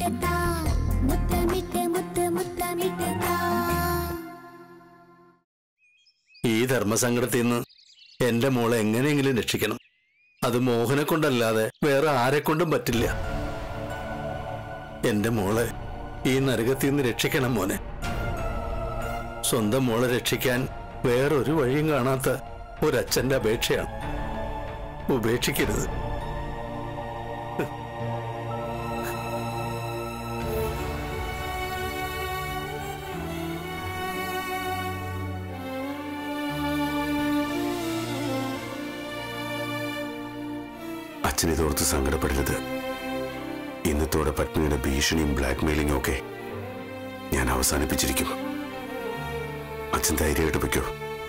താ മുത്തമിട്ട് മുത്ത് മുത്തമിട്ട് താ ഈ ധർമ്മസങ്കടത്തിൽ നിന്ന് എന്റെ മോളെ എങ്ങനെയെങ്കിലും രക്ഷിക്കണം അത് മോഹനെ കൊണ്ടല്ലാതെ വേറെ ആരെ കൊണ്ടും പറ്റില്ല എന്റെ മോളെ ഈ നരകത്തിൽ നിന്ന് രക്ഷിക്കണം മോനെ സ്വന്തം മോളെ രക്ഷിക്കാൻ വേറൊരു വഴിയും കാണാത്ത ഒരച്ഛന്റെ അപേക്ഷയാണ് ഉപേക്ഷിക്കരുത് അച്ഛൻ ഇതോർത്ത് സങ്കടപ്പെടരുത് ഇന്നത്തോടെ പത്നിയുടെ ഭീഷണിയും ബ്ലാക്ക് മെയിലിംഗും ഒക്കെ ഞാൻ അവസാനിപ്പിച്ചിരിക്കും അച്ഛൻ ധൈര്യമായിട്ട് വയ്ക്കോ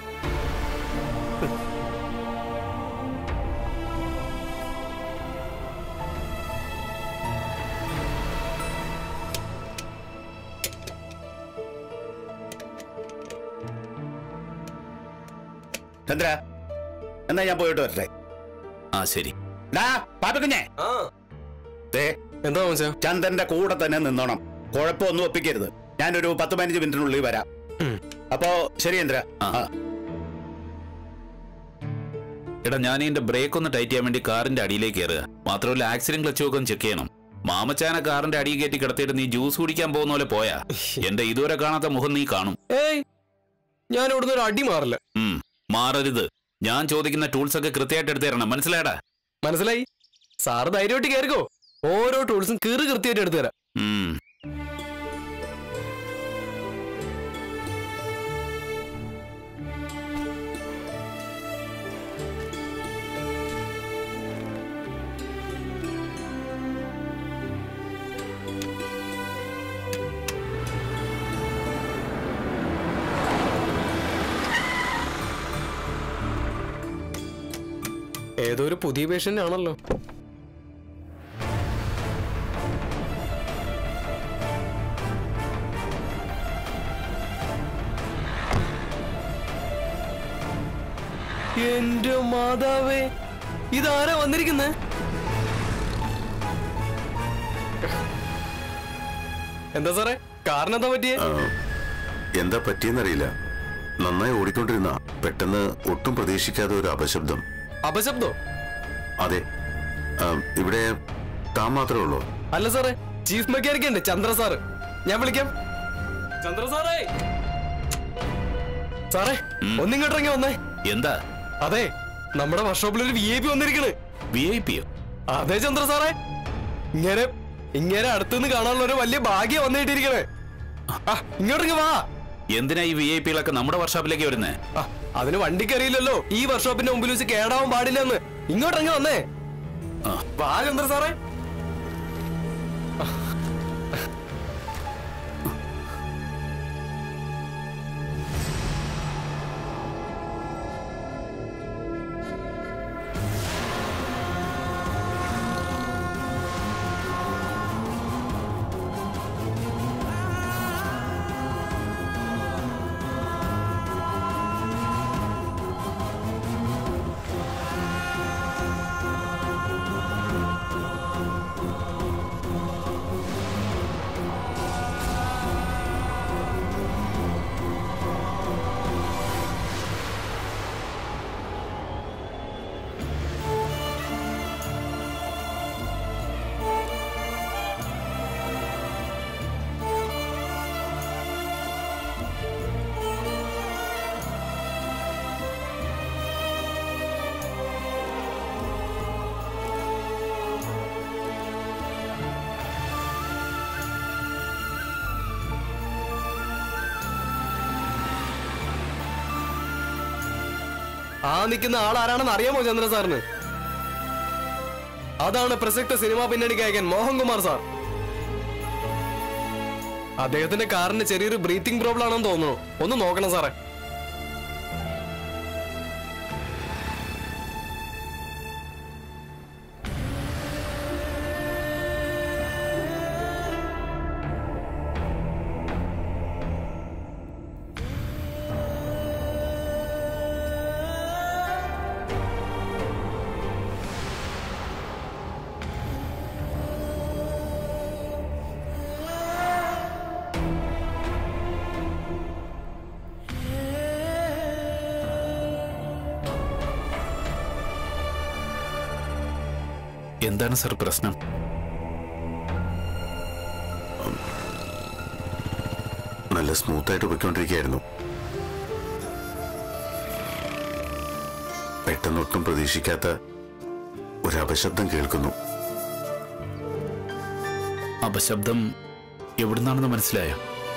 ചന്ദ്ര എന്നാ ഞാൻ പോയിട്ട് വരട്ടെ ആ ശരി ഡാ പാപ്പക്കുഞ്ഞേ ദേ എന്താ മനസ്സിലാ ചന്ദ്രന്റെ കൂടെ തന്നെ നിന്നോണം കുഴപ്പമൊന്നും ഒപ്പിക്കരുത് ഞാനൊരു പത്ത് പതിനഞ്ച് മിനിറ്റിനുള്ളിൽ വരാം അപ്പോ ശരി ചന്ദ്ര ആ. ആ. എടാ ഞാൻ എന്റെ ബ്രേക്ക് ഒന്ന് ടൈറ്റ് ചെയ്യാൻ വേണ്ടി കാറിന്റെ അടിയിലേക്ക് കയറുക മാത്രമല്ല ആക്സിഡന്റ് ക്ലച്ച് ഒക്കെ ഒന്ന് ചെക്ക് ചെയ്യണം മാമച്ചാന കാറിന്റെ അടിയിൽ കയറ്റി കിടത്തിയിട്ട് നീ ജ്യൂസ് കുടിക്കാൻ പോകുന്ന പോലെ പോയാ എന്റെ ഇതുവരെ കാണാത്ത മുഖം നീ കാണും ഏയ് ഞാൻ ഇവിടുന്ന് ഒരു അടി മാറില്ല ഉം മാറരുത് ഞാൻ ചോദിക്കുന്ന ടൂൾസ് ഒക്കെ കൃത്യമായിട്ട് എടുത്തു തരണം മനസ്സിലായടാ മനസ്സിലായി സാറ് ധൈര്യമായിട്ട് കയറിക്കോ ഓരോ ടൂൾസും കീറി കൃത്യമായിട്ട് എടുത്തു തരാം ഉം ഏതോ ഒരു പുതിയ പേഷ്യന്റ് ആണല്ലോ എന്റെ മാതാവേ ഇതാരാ വന്നിരിക്കുന്നേ എന്താ സാറേ കാറിനെന്താ പറ്റിയേ ആ, എന്താ പറ്റിയെന്നറിയില്ല നന്നായി ഓടിക്കൊണ്ടിരുന്ന പെട്ടെന്ന് ഒട്ടും പ്രതീക്ഷിക്കാതെ ഒരു അപശബ്ദം അപശബ്ദോ അതെ ആ, ഇവിടെ താൻ മാത്രമേ ഉള്ളൂ അല്ല സാറേ ചീഫ് മെക്കാനിക് ഉണ്ട് ചന്ദ്ര സാറ് ഞാൻ വിളിക്കാം ചന്ദ്ര സാറേ സാറേ ഒന്നിങ്ങോട്ടിറങ്ങി വന്നേ എന്താ അതെ നമ്മുടെ വർക്ക്ഷോപ്പിൽ ഒരു വി ഐ പി വന്നിരിക്കണ് വി ഐ പിയോ അതെ ചന്ദ്ര സാറേ ഇങ്ങനെ ഇങ്ങനെ അടുത്തുനിന്ന് കാണാനുള്ള ഒരു വലിയ ഭാഗ്യം വന്നിട്ടിരിക്കണേ ആ ഇങ്ങോട്ടിങ്ങ് വാ എന്തിനാ ഈ വി ഐ പികളൊക്കെ നമ്മുടെ വർഷോപ്പിലേക്ക് വരുന്നേ ആ, അതിന് വണ്ടിക്ക് അറിയില്ലല്ലോ ഈ വർക്ക്ഷോപ്പിന്റെ മുമ്പിൽ വെച്ച് കേടാവാൻ പാടില്ലെന്ന് ഇങ്ങോട്ടിറങ്ങി വന്നേ ആ. വാ ചന്ദ്ര സാറേ ആ നിൽക്കുന്ന ആൾ ആരാണെന്ന് അറിയാമോ ചന്ദ്ര സാറിന് അതാണ് പ്രസക്ത സിനിമാ പിന്നണി ഗായകൻ മോഹൻകുമാർ സാർ അദ്ദേഹത്തിന്റെ കാറിന് ചെറിയൊരു ബ്രീത്തിങ് പ്രോബ്ലം ആണെന്ന് തോന്നുന്നു ഒന്ന് നോക്കണം സാറേ എന്താണ് സർ പ്രശ്നം നല്ല സ്മൂത്തായിട്ട് പോയിക്കൊണ്ടിരിക്കുകയായിരുന്നു പെട്ടെന്ന് ഒട്ടും പ്രതീക്ഷിക്കാത്ത ഒരു അപശബ്ദം കേൾക്കുന്നു അപശബ്ദം എവിടുന്നാണെന്ന് മനസ്സിലായോ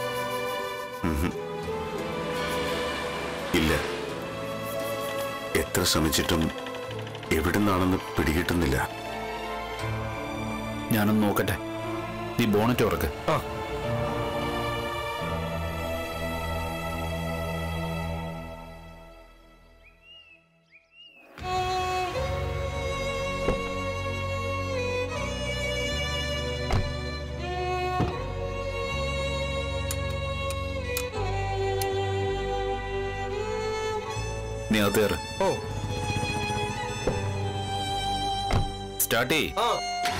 ഇല്ല എത്ര ശ്രമിച്ചിട്ടും എവിടുന്നാണെന്ന് പിടികിട്ടുന്നില്ല ഞാനൊന്ന് നോക്കട്ടെ നീ ബോണറ്റ് ഉറക്ക് ആ നീ അത് കയറ് ഓ സ്റ്റാർട്ട് ചെയ് ആ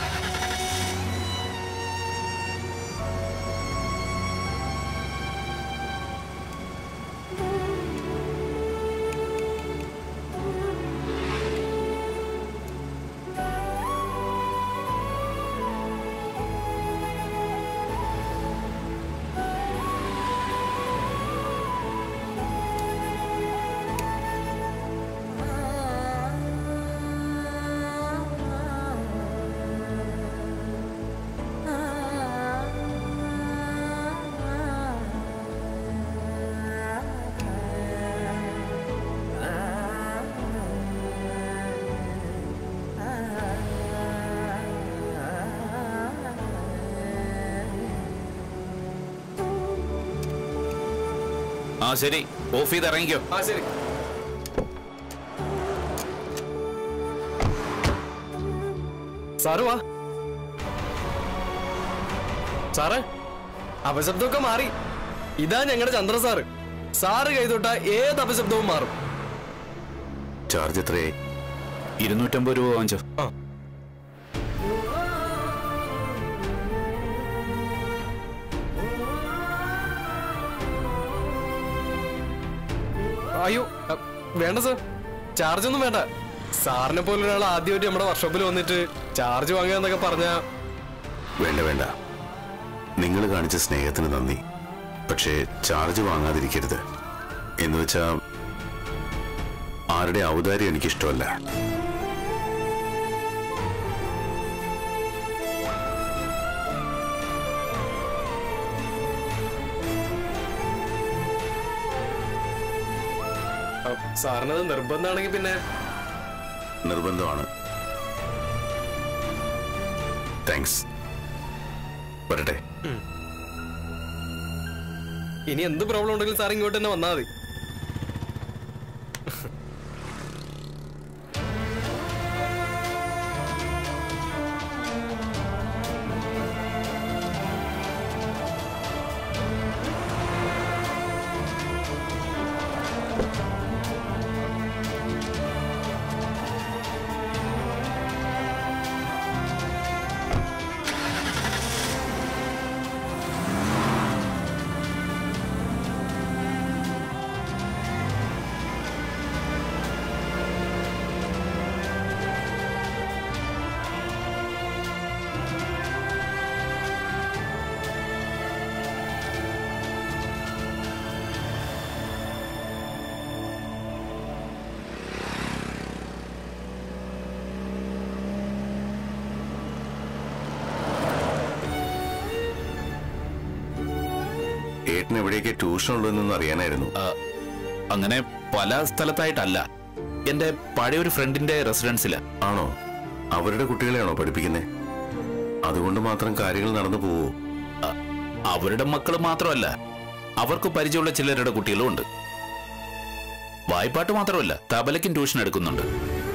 ആ ശരി ഓഫ് ചെയ്ത് ഇറങ്ങിക്കോ ആ ശരി സാറ് വാ സാറേ അപശബ്ദമൊക്കെ മാറി ഇതാ ഞങ്ങളുടെ ചന്ദ്ര സാറ് സാറ് കൈതൊട്ട ഏത് അപശബ്ദവും മാറും ചാർജ് എത്രയായി ഇരുന്നൂറ്റമ്പത് രൂപ വാങ്ങിച്ചോ ആ അയ്യോ അ, വേണ്ട സാർ ചാർജ് ഒന്നും വേണ്ട സാറിനെ പോലെ ഒരാൾ ആദ്യമായിട്ട് നമ്മുടെ വർക്ക്ഷോപ്പിൽ വന്നിട്ട് ചാർജ് വാങ്ങുക എന്നൊക്കെ പറഞ്ഞ വേണ്ട വേണ്ട നിങ്ങൾ കാണിച്ച സ്നേഹത്തിന് നന്ദി പക്ഷേ ചാർജ് വാങ്ങാതിരിക്കരുത് എന്ന് വെച്ചാ ആരുടെ ഔദാര്യം എനിക്കിഷ്ടമല്ല സാറിനത് നിർബന്ധമാണെങ്കിൽ പിന്നെ നിർബന്ധമാണ് താങ്ക്സ് വരട്ടെ ഇനി എന്ത് പ്രോബ്ലം ഉണ്ടെങ്കിലും സാർ ഇങ്ങോട്ട് തന്നെ വന്നാൽ മതി ഏട്ടന് എവിടെയൊക്കെ ട്യൂഷൻ ഉള്ളതെന്നൊന്നും അറിയാനായിരുന്നു ആ, അങ്ങനെ പല സ്ഥലത്തായിട്ടല്ല എന്റെ പഴയ ഒരു ഫ്രണ്ടിന്റെ റെസിഡൻസിലാ ആണോ അവരുടെ കുട്ടികളെയാണോ പഠിപ്പിക്കുന്നത് അതുകൊണ്ട് മാത്രം കാര്യങ്ങൾ നടന്നു പോവോ ആ, അവരുടെ മക്കൾ മാത്രമല്ല അവർക്ക് പരിചയമുള്ള ചിലരുടെ കുട്ടികളും ഉണ്ട് വായ്പാട്ട് മാത്രമല്ല തബലയ്ക്കും ട്യൂഷൻ എടുക്കുന്നുണ്ട്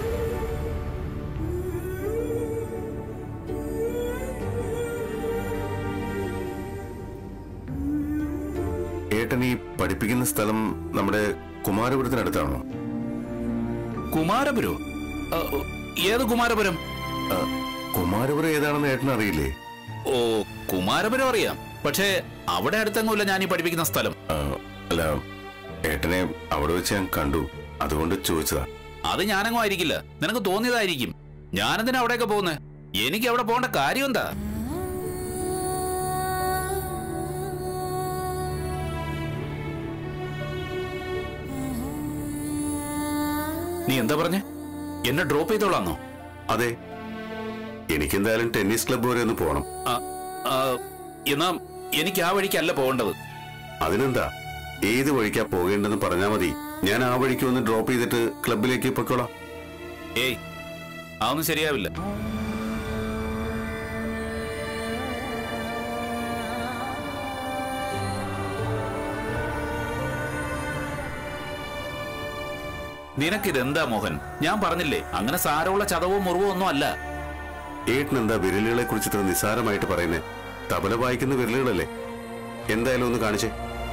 ഏട്ടൻ ഈ പഠിപ്പിക്കുന്ന സ്ഥലം നമ്മുടെ കുമാരപുരത്തിനടുത്താണോ കുമാരപുരോ ആ, ഏത് കുമാരപുരം ആ, കുമാരപുരം ഏതാണെന്ന് ഏട്ടൻ അറിയില്ലേ ഓ കുമാരപുരം അറിയാം പക്ഷേ അവിടെ അടുത്തെങ്ങുമില്ല ഞാൻ ഈ പഠിപ്പിക്കുന്ന സ്ഥലം ആ, അല്ല ഏട്ടനെ അവിടെ വെച്ച് ഞാൻ കണ്ടു അതുകൊണ്ട് ചോദിച്ചതാ അത് ഞാനെങ്ങും ആയിരിക്കില്ല നിനക്ക് തോന്നിയതായിരിക്കും ഞാനെന്തിനാ അവിടെയൊക്കെ പോകുന്നത് എനിക്ക് അവിടെ പോകേണ്ട കാര്യം എന്താ നീ എന്താ പറഞ്ഞേ എന്നെ ഡ്രോപ്പ് ചെയ്തോളാന്നോ അതെ എനിക്കെന്തായാലും ടെന്നീസ് ക്ലബ്ബ് വരെ ഒന്ന് പോകണം ആ, ആ, എന്നാ എനിക്ക് ആ വഴിക്കല്ല പോകേണ്ടത് അതിനെന്താ ഏത് വഴിക്കാ പോകേണ്ടെന്ന് പറഞ്ഞാൽ മതി ഞാൻ ആ വഴിക്ക് ഒന്ന് ഡ്രോപ്പ് ചെയ്തിട്ട് ക്ലബിലേക്ക് പൊയ്ക്കോളാം ഏയ് അതൊന്നും ശരിയാവില്ല നിനക്കിതെന്താ മോഹൻ ഞാൻ പറഞ്ഞില്ലേ അങ്ങനെ സാരമുള്ള ചതവോ മുറിവോ ഒന്നും അല്ല ഏട്ടൻ എന്താ വിരലുകളെ കുറിച്ച് ഇത്ര നിസ്സാരമായിട്ട് പറയുന്നേ തബല വായിക്കുന്ന വിരലുകളല്ലേ എന്തായാലും ഒന്ന് കാണിച്ചേ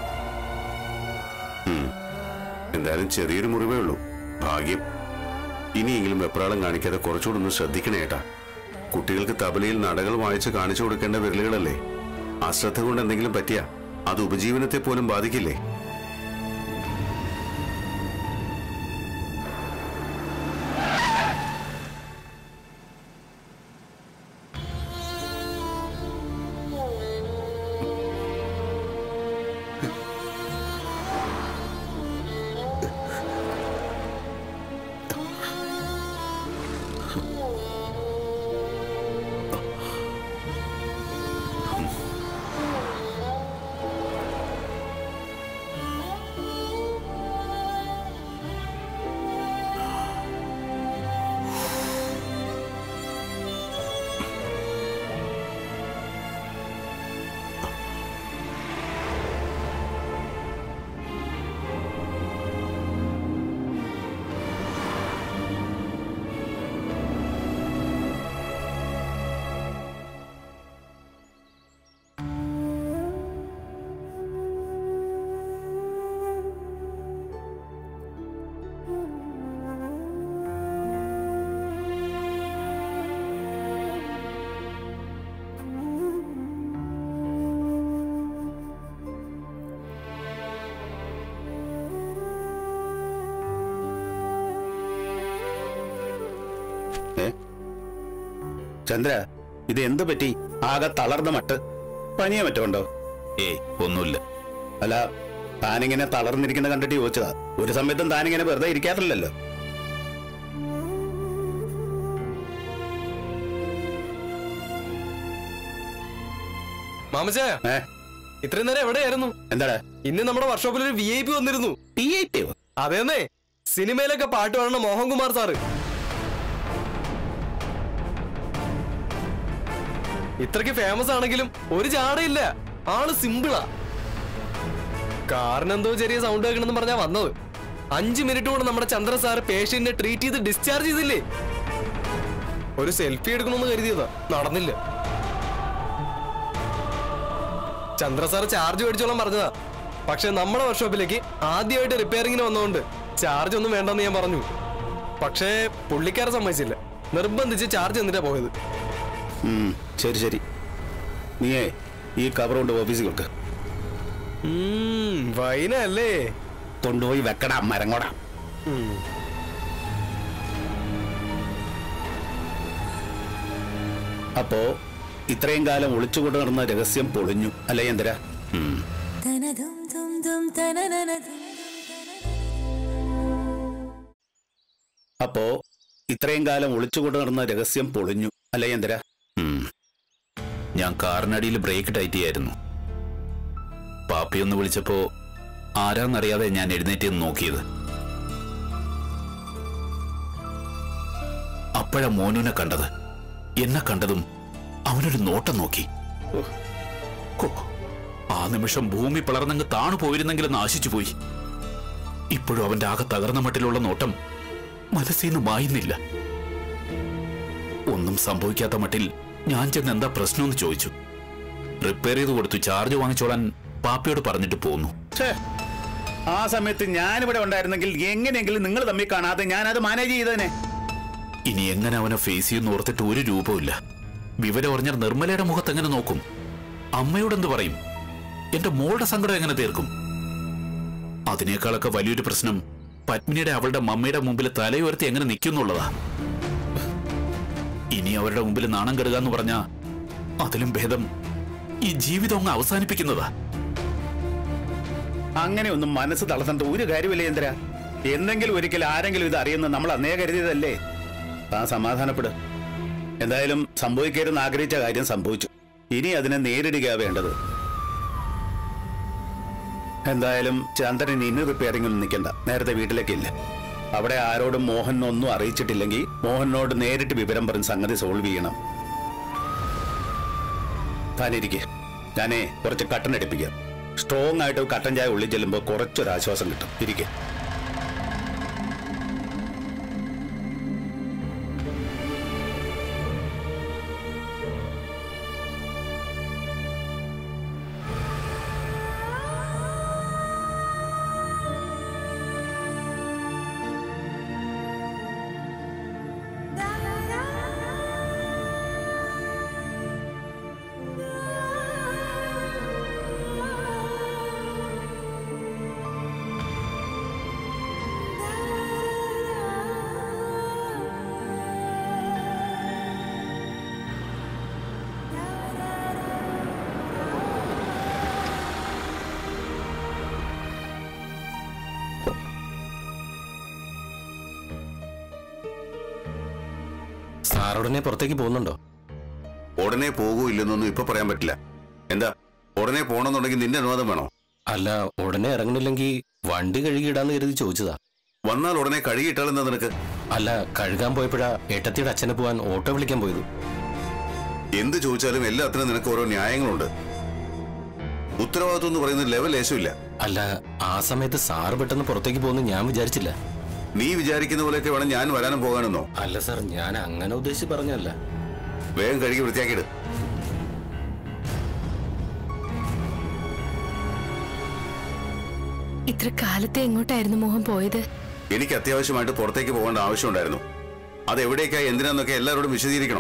ഉം. എന്തായാലും ചെറിയൊരു മുറിവേ ഉള്ളൂ ഭാഗ്യം ഇനിയെങ്കിലും വെപ്രാളം കാണിക്കാതെ കുറച്ചുകൂടെ ഒന്ന് ശ്രദ്ധിക്കണേ ഏട്ടാ കുട്ടികൾക്ക് തബലയിൽ നടകൾ വായിച്ച് കാണിച്ചു കൊടുക്കേണ്ട വിരലുകളല്ലേ അശ്രദ്ധ കൊണ്ട് എന്തെങ്കിലും പറ്റിയ അത് ഉപജീവനത്തെ പോലും ബാധിക്കില്ലേ ഏ ചന്ദ്ര ഇത് എന്ത് പറ്റി ആകെ തളർന്ന മട്ട് പനിയോ മറ്റോ ഉണ്ടോ ഏയ് ഒന്നുമില്ല അല്ല താനിങ്ങനെ തളർന്നിരിക്കുന്ന കണ്ടിട്ട് ചോദിച്ചതാ ഒരു സമയത്തും താനിങ്ങനെ വെറുതെ ഇരിക്കാറില്ലല്ലോ മാമച്ചായ ഏ ഇത്രയും നേരം എവിടെയായിരുന്നു എന്താടാ ഇന്ന് നമ്മുടെ വർക്ക്ഷോപ്പിൽ ഒരു വി ഐ പി വന്നിരുന്നു ടി ഐ ടിയോ അതേന്നേ സിനിമയിലൊക്കെ പാട്ട് പാടുന്ന മോഹൻകുമാർ സാറ് ഇത്രയ്ക്ക് ഫേമസ് ആണെങ്കിലും ഒരു ചാടയില്ല ആള് സിമ്പിളാ കാറിനെന്തോ ചെറിയ സൗണ്ട് കേൾക്കണമെന്ന് പറഞ്ഞാ വന്നത് അഞ്ചു മിനിറ്റ് കൊണ്ട് നമ്മുടെ ചന്ദ്ര സാർ പേഷ്യന്റിനെ ട്രീറ്റ് ചെയ്ത് ഡിസ്ചാർജ് ചെയ്തില്ലേ ഒരു സെൽഫി എടുക്കണമെന്ന് കരുതിയതാ നടന്നില്ല ചന്ദ്ര സാർ ചാർജ് മേടിച്ചോളാൻ പറഞ്ഞതാ പക്ഷെ നമ്മുടെ വർക്ക്ഷോപ്പിലേക്ക് ആദ്യമായിട്ട് റിപ്പയറിങ്ങിന് വന്നതുകൊണ്ട് ചാർജ് ഒന്നും വേണ്ടെന്ന് ഞാൻ പറഞ്ഞു പക്ഷേ പുള്ളിക്കാരെ സമ്മതിച്ചില്ല നിർബന്ധിച്ച് ചാർജ് എന്നിട്ടാ പോയത് ഉം, ശരി ശരി നീയേ ഈ കവർ കൊണ്ട് ഓഫീസിൽ കൊടുക്ക ഉം, വൈന അല്ലേ കൊണ്ടുപോയി വെക്കടാ മരങ്ങോടാ ഉം. അപ്പോ ഇത്രയും കാലം ഒളിച്ചുകൊണ്ട് നടന്ന രഹസ്യം പൊളിഞ്ഞു അല്ലേ എന്തിരാ തനതും തും തും തനനനതും അപ്പോ ഇത്രയും കാലം ഒളിച്ചുകൊണ്ട് നടന്ന രഹസ്യം പൊളിഞ്ഞു അല്ലേ എന്തിരാ ഉം. ഞാൻ കാറിനടിയിൽ ബ്രേക്ക് ടൈറ്റ് ചെയ്യായിരുന്നു പാപ്പി ഒന്ന് വിളിച്ചപ്പോ ആരാന്നറിയാതെ ഞാൻ എഴുന്നേറ്റ് നിന്ന് നോക്കിയത് അപ്പോഴാ മോനുനെ കണ്ടത് എന്നെ കണ്ടതും അവനൊരു നോട്ടം നോക്കി ഹോ, ആ നിമിഷം ഭൂമി പിളർന്നങ്ങ് താണു പോയിരുന്നെങ്കിലും നാശിച്ചു പോയി ഇപ്പോഴും അവന്റെ ആകെ തകർന്ന മട്ടിലുള്ള നോട്ടം മനസ്സിൽ നിന്ന് മായുന്നില്ല ഒന്നും സംഭവിക്കാത്ത മട്ടിൽ ഞാൻ ചെന്ന് എന്താ പ്രശ്നമെന്ന് ചോദിച്ചു റിപ്പയർ ചെയ്ത് കൊടുത്തു ചാർജ് വാങ്ങിച്ചോളാൻ പാപ്പയോട് പറഞ്ഞിട്ട് പോന്നു ഛേ, ആ സമയത്ത് ഞാനിവിടെ ഉണ്ടായിരുന്നെങ്കിൽ എങ്ങനെയെങ്കിലും നിങ്ങൾ തമ്മിൽ കാണാതെ ഞാൻ അത് മാനേജ് ചെയ്തേനെ ഇനി എങ്ങനെ അവനെ ഫേസ് ചെയ്യുന്ന ഓർത്തിട്ട് ഒരു രൂപമില്ല വിവരം അറിഞ്ഞാൽ നിർമ്മലയുടെ മുഖത്ത് എങ്ങനെ നോക്കും അമ്മയോട് എന്ത് പറയും എന്റെ മോളുടെ സങ്കടം എങ്ങനെ തീർക്കും അതിനേക്കാളൊക്കെ വലിയൊരു പ്രശ്നം പത്മിനിയുടെ അവളുടെ മമ്മയുടെ മുമ്പിൽ തലയുയർത്തി എങ്ങനെ നിൽക്കുന്നുള്ളതാ ഇനി അവരുടെ മുമ്പിൽ നാണം കെടുക എന്ന് പറഞ്ഞാ അതിലും ഭേദം ഈ ജീവിതം അങ്ങ് അവസാനിപ്പിക്കുന്നതാ അങ്ങനെ ഒന്നും മനസ്സ് തളർത്തേണ്ട ഒരു കാര്യമില്ല ചന്ദ്ര എന്തെങ്കിലും ഒരിക്കൽ ആരെങ്കിലും ഇത് അറിയുന്ന നമ്മൾ അന്നേ കരുതിയതല്ലേ ആ സമാധാനപ്പെട് എന്തായാലും സംഭവിക്കരുതെന്ന് ആഗ്രഹിച്ച കാര്യം സംഭവിച്ചു ഇനി അതിനെ നേരിടുക വേണ്ടത് എന്തായാലും ചന്ദ്രൻ ഇനി റിപ്പയറിംഗിൽ നിൽക്കണ്ട നേരത്തെ വീട്ടിലേക്കില്ല അവിടെ ആരോടും മോഹൻ ഒന്നും അറിയിച്ചിട്ടില്ലെങ്കിൽ മോഹനോട് നേരിട്ട് വിവരം പറഞ്ഞ് സംഗതി സോൾവ് ചെയ്യണം താനിരിക്കെ ഞാനേ കുറച്ച് കട്ടൻ എടുപ്പിക്കാം സ്ട്രോങ് ആയിട്ട് കട്ടൻ ചായ ഉള്ളിൽ ചെല്ലുമ്പോൾ കുറച്ചൊരു ആശ്വാസം കിട്ടും ഇരിക്കെ സാറുടനെ പുറത്തേക്ക് പോകുന്നുണ്ടോ ഉടനെ പോകൂ ഇല്ലെന്നൊന്നും ഇപ്പൊ പറയാൻ പറ്റില്ല എന്താ ഉടനെ പോകണമെന്നുണ്ടെങ്കിൽ നിന്റെ അനുവാദം വേണോ അല്ല ഉടനെ ഇറങ്ങണില്ലെങ്കിൽ വണ്ടി കഴുകിയിടാന്ന് കരുതി ചോദിച്ചതാ വന്നാൽ ഉടനെ കഴുകിയിട്ടാലെന്താ നിനക്ക് അല്ല കഴുകാൻ പോയപ്പോഴാ ഏട്ടത്തിയുടെ അച്ഛനെ പോവാൻ ഓട്ടോ വിളിക്കാൻ പോയത് എന്ത് ചോദിച്ചാലും എല്ലാത്തിനും നിനക്ക് ഓരോ ന്യായങ്ങളുണ്ട് ഉത്തരവാദിത്വം എന്ന് പറയുന്ന ലെവൽ ലേശമില്ല അല്ല ആ സമയത്ത് സാറ് പെട്ടെന്ന് പുറത്തേക്ക് പോകുന്നു ഞാൻ വിചാരിച്ചില്ല നീ വിചാരിക്കുന്ന പോലെയൊക്കെ വേണം ഞാൻ വരാനും പോകാനെന്നോ അല്ല സാർ ഞാൻ അങ്ങനെ ഉദ്ദേശിച്ച് പറഞ്ഞല്ല വേഗം കഴുകി വൃത്തിയാക്കിയിട് ഇത്ര കാലത്തെ എങ്ങോട്ടായിരുന്നു മോഹൻ പോയത് എനിക്ക് അത്യാവശ്യമായിട്ട് പുറത്തേക്ക് പോകേണ്ട ആവശ്യമുണ്ടായിരുന്നു അത് എവിടേക്കായി എന്തിനാന്നൊക്കെ എല്ലാവരോടും വിശദീകരിക്കണോ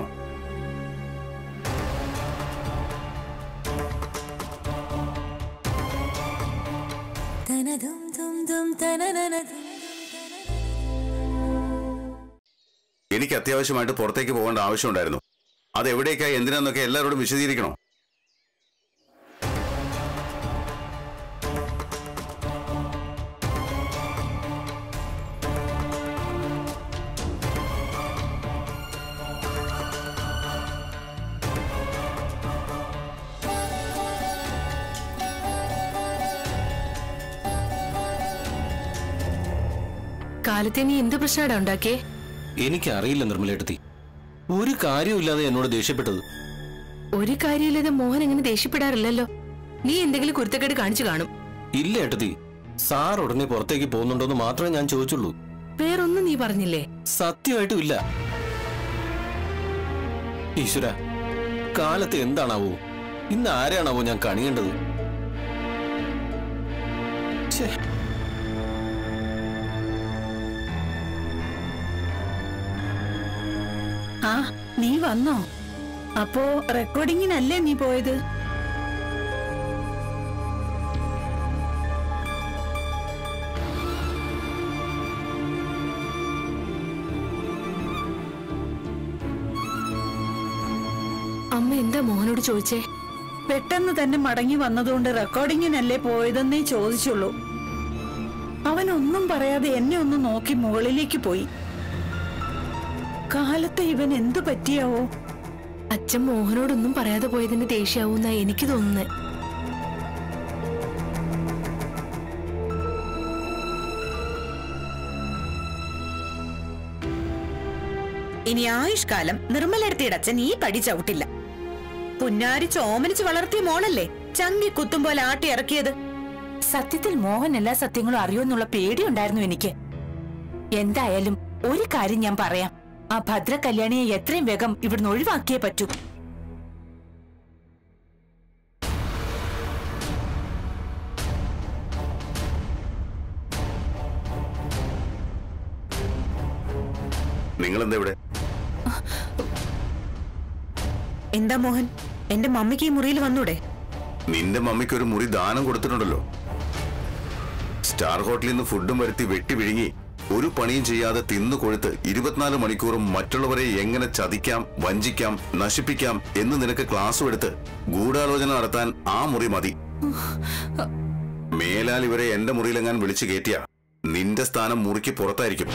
തനതും തും തും തനനനതും എനിക്ക് അത്യാവശ്യമായിട്ട് പുറത്തേക്ക് പോകേണ്ട ആവശ്യമുണ്ടായിരുന്നു അത് എവിടേക്കായി എന്തിനാന്നൊക്കെ എല്ലാവരോടും വിശദീകരിക്കണോ കാലത്തെ നീ എന്ത് പ്രശ്നമാടാ ഉണ്ടാക്കിയേ എനിക്കറിയില്ല നിർമ്മലേട്ടത്തി ഒരു കാര്യമില്ലാതെ എന്നോട് ദേഷ്യപ്പെട്ടത് ഒരു കാര്യമില്ലാതെ മോഹൻ അങ്ങനെ ദേഷ്യപ്പെടാറില്ലല്ലോ നീ എന്തെങ്കിലും കുരുത്തക്കേട് കാണിച്ചു കാണും ഇല്ല ഏട്ടത്തി സാർ ഉടനെ പുറത്തേക്ക് പോകുന്നുണ്ടോന്ന് മാത്രമേ ഞാൻ ചോദിച്ചുള്ളൂ വേറൊന്നും നീ പറഞ്ഞില്ലേ സത്യമായിട്ടും ഇല്ല ഈശ്വര കാലത്ത് എന്താണാവോ ഇന്ന് ആരെയാണാവോ ഞാൻ കണിയേണ്ടത് ഛേ ആ നീ വന്നോ അപ്പോ റെക്കോർഡിങ്ങിനല്ലേ നീ പോയത് അമ്മ എന്താ മോഹനോട് ചോദിച്ചേ പെട്ടെന്ന് തന്നെ മടങ്ങി വന്നതുകൊണ്ട് റെക്കോർഡിങ്ങിനല്ലേ പോയതെന്നേ ചോദിച്ചുള്ളൂ അവനൊന്നും പറയാതെ എന്നെ ഒന്ന് നോക്കി മുകളിലേക്ക് പോയി കാലത്തെ ഇവൻ എന്തു പറ്റിയാവോ അച്ഛൻ മോഹനോടൊന്നും പറയാതെ പോയതിന്റെ ദേഷ്യാവൂന്നാ എനിക്ക് തോന്നുന്നത് ഇനി ആയുഷ്കാലം നിർമ്മലടുത്തിയുടെ അച്ഛൻ ഈ പടി ചവിട്ടില്ല പുന്നാരി ചോമനിച്ച് വളർത്തിയ മോളല്ലേ ചങ്കി കുത്തും പോലെ ആട്ടി ഇറക്കിയത് സത്യത്തിൽ മോഹൻ എല്ലാ സത്യങ്ങളും അറിയുമെന്നുള്ള പേടിയുണ്ടായിരുന്നു എനിക്ക് എന്തായാലും ഒരു കാര്യം ഞാൻ പറയാം ആ ഭദ്ര കല്യാണിയെ എത്രയും വേഗം ഇവിടുന്ന് ഒഴിവാക്കിയേ പറ്റൂ നിങ്ങൾ എന്താ ഇവിടെ എന്താ മോഹൻ എന്റെ മമ്മിക്ക് ഈ മുറിയിൽ വന്നൂടെ നിന്റെ മമ്മിക്ക് ഒരു മുറി ദാനം കൊടുത്തിട്ടുണ്ടല്ലോ സ്റ്റാർ ഹോട്ടലിൽ നിന്ന് ഫുഡും വരുത്തി വെട്ടി വിഴുങ്ങി ഒരു പണിയും ചെയ്യാതെ തിന്നു കൊഴുത്ത് ഇരുപത്തിനാല് മണിക്കൂറും മറ്റുള്ളവരെ എങ്ങനെ ചതിക്കാം വഞ്ചിക്കാം നശിപ്പിക്കാം എന്ന് നിനക്ക് ക്ലാസ് എടുത്ത് ഗൂഢാലോചന നടത്താൻ ആ മുറി മതി മേലാൽ ഇവരെ എന്റെ മുറിയിലെങ്ങാൻ വിളിച്ചു കയറ്റിയ നിന്റെ സ്ഥാനം മുറിക്ക് പുറത്തായിരിക്കും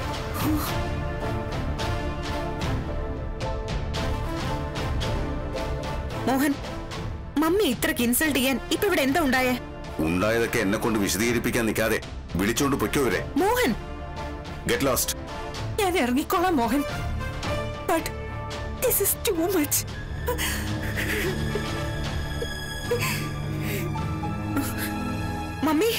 മോഹൻ മമ്മി ഇത്രക്ക് ഇൻസൾട്ട് ചെയ്യാൻ ഇപ്പൊ ഇവിടെ എന്താ ഉണ്ടായേ ഉണ്ടായതൊക്കെ എന്നെ കൊണ്ട് വിശദീകരിപ്പിക്കാൻ നിൽക്കാതെ വിളിച്ചോണ്ട് പൊയ്ക്കോ ഇവരെ മോഹൻ ഗെറ്റ് ലോസ്റ്റ് ഞാൻ ഇറങ്ങിക്കോളാം Mohan but this is too much mummy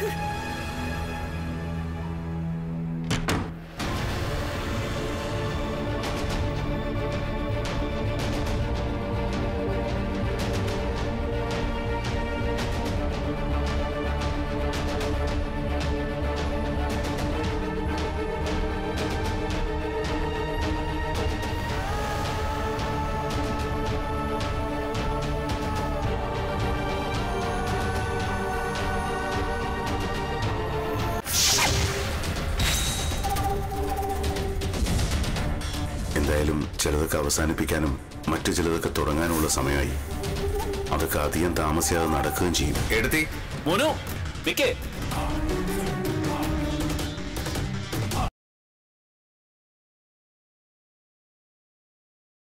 എന്തായാലും ചിലതൊക്കെ അവസാനിപ്പിക്കാനും മറ്റു ചിലതൊക്കെ തുടങ്ങാനുമുള്ള സമയമായി അതൊക്കെ അധികം താമസിയാതെ നടക്കുകയും ചെയ്യും എടുത്തി മോനു നിക്കേ